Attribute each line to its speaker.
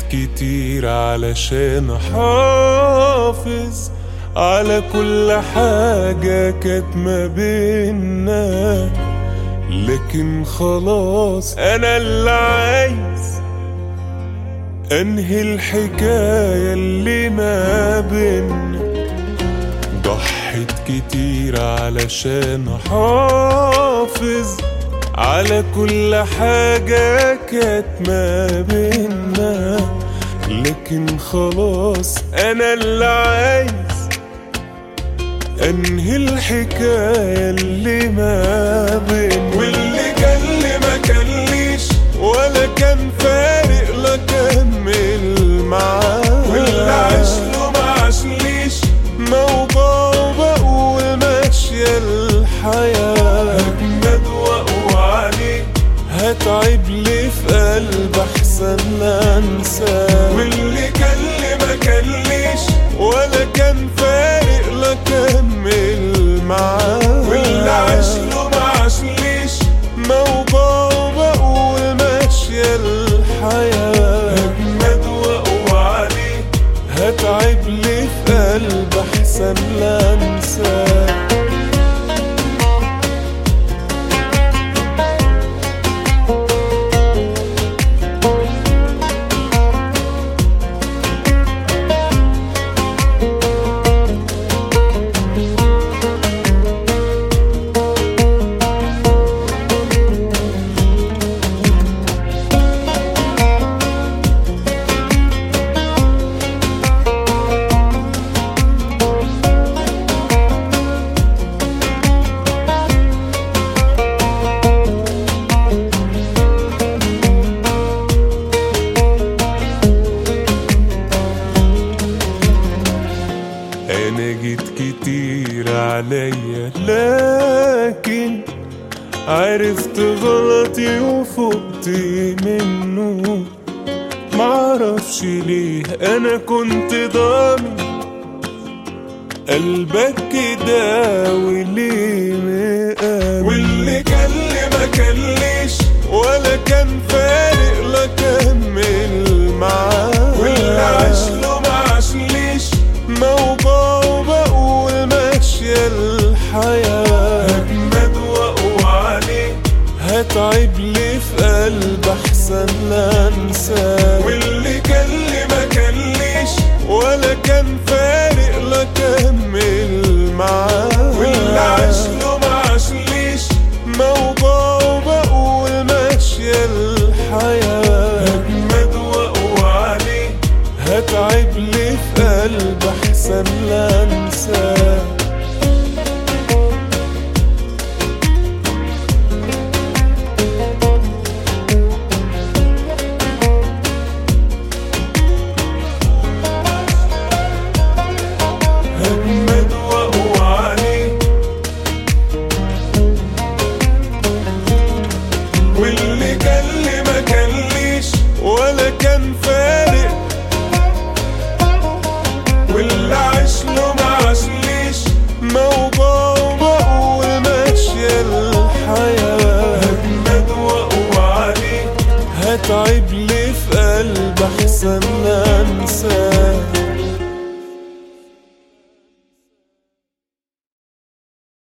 Speaker 1: كتير علشان احافظ على كل حاجة كانت ما بينا لكن خلاص انا اللي عايز انهي الحكاية اللي ما بينا ضحيت كتير علشان احافظ على كل حاجة كانت ما بينا لكن خلاص انا اللي عايز انهي الحكاية اللي ما بينا واللي كان لي ما كانليش ولا كان فارق لا كمل معاه واللي عاش له ما عاشليش موضوع وبقول ماشية الحياة هجمد واقوى عليك هتعب لي في قلب احسن لا انساه واللي كان لي ما كانليش ولا كان فارق لا كمل معاه واللي عاش له ما عاشليش موضوع وبقول ماشية الحياة هجمد واقوى عليك هتعب لي في قلب احسن لا انساه انا جيت كتير عليا لكن عرفت غلطي وفقت منه معرفش ليه انا كنت ضامن قلبك كده وليه مقام واللي كان لي ما كانليش ولا كان فارق لا كمل معاه واللي عاش له ما عاشليش موضوع وبقول ماشية الحياة هجمد واقوى عليك هتعب لي في قلب احسن لا انساه واللي كان لي ما كانليش ولا كان فارق لا كمل معاه واللي عاش له ما عاشليش موضوع وبقول ماشية الحياة هجمد واقوى عليك هتعب لي في قلب احسن لا انساه هجمد واقوى عليك واللي كان لي ما كانليش ولا كان فارق واللي عاش له ما عاشليش موضوع وبقول ماشية الحياة هجمد واقوى عليك هتعب لي في قلب احسن لا انساه